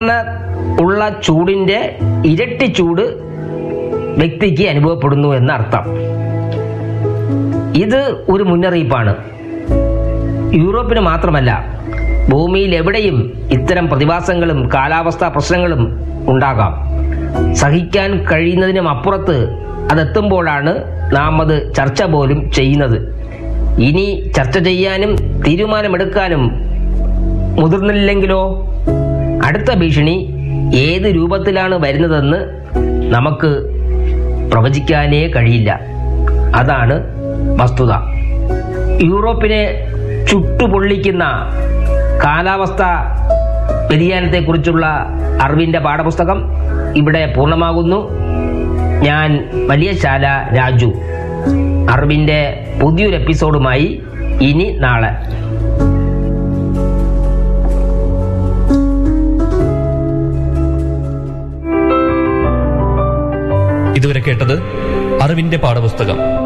ഉള്ള ചൂടിന്റെ ഇരട്ടി ചൂട് വ്യക്തിക്ക് അനുഭവപ്പെടുന്നു എന്നർത്ഥം ഇത് ഒരു മുന്നറിയിപ്പാണ് യൂറോപ്പിന് മാത്രമല്ല ഭൂമിയിൽ എവിടെയും ഇത്തരം പ്രതിഭാസങ്ങളും കാലാവസ്ഥാ പ്രശ്നങ്ങളും ഉണ്ടാകാം സഹിക്കാൻ കഴിയുന്നതിനും അപ്പുറത്ത് അതെത്തുമ്പോഴാണ് നാം അത് ചർച്ച പോലും ചെയ്യുന്നത് ഇനി ചർച്ച ചെയ്യാനും തീരുമാനമെടുക്കാനും മുതിർന്നില്ലെങ്കിലോ അടുത്ത ഭീഷണി ഏത് രൂപത്തിലാണ് വരുന്നതെന്ന് നമുക്ക് പ്രവചിക്കാനേ കഴിയില്ല അതാണ് വസ്തുത യൂറോപ്പിനെ ചുട്ടുപൊള്ളിക്കുന്ന കാലാവസ്ഥ വ്യതിയാനത്തെക്കുറിച്ചുള്ള അറിവിന്റെ പാഠപുസ്തകം ഇവിടെ പൂർണ്ണമാകുന്നു ഞാൻ വലിയശാല രാജു അറിവിന്റെ പുതിയൊരു എപ്പിസോഡുമായി ഇനി നാളെ ഇതുവരെ കേട്ടത് അറിവിന്റെ പാഠപുസ്തകം